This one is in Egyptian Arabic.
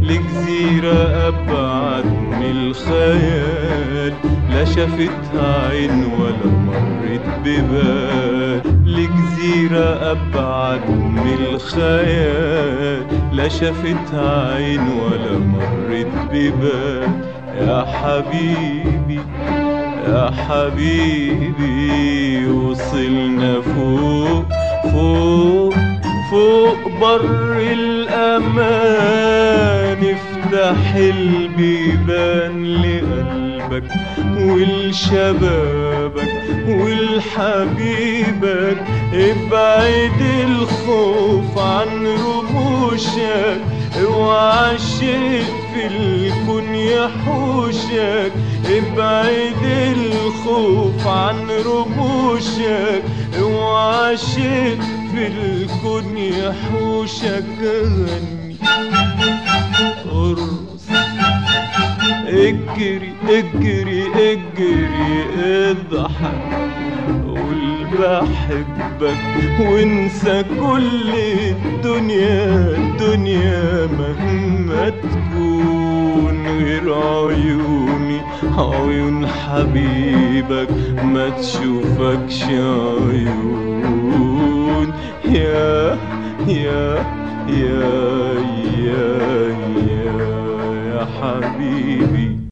لجزيرة أبعد من الخيال لا شافتها عين ولا مرت ببال لجزيرة أبعد من الخيال لا شافتها عين ولا مرت ببال يا حبيبي يا حبيبي وصلنا فوق فوق فوق بر الأمان افتح البيبان لقلبك ولشبابك ولحبيبك ابعد الخوف عن رموشك اوعى شيء في الكون يحوشك ابعد الخوف عن رموشك اوعى شيء في الكون يحوشك غني ارقص اجري اجري اجري اضحك قول بحبك وانسى كل الدنيا الدنيا مهما تكون غير عيوني عيون حبيبك ما تشوفكش عيون يا يا يا يا يا, يا حبيبي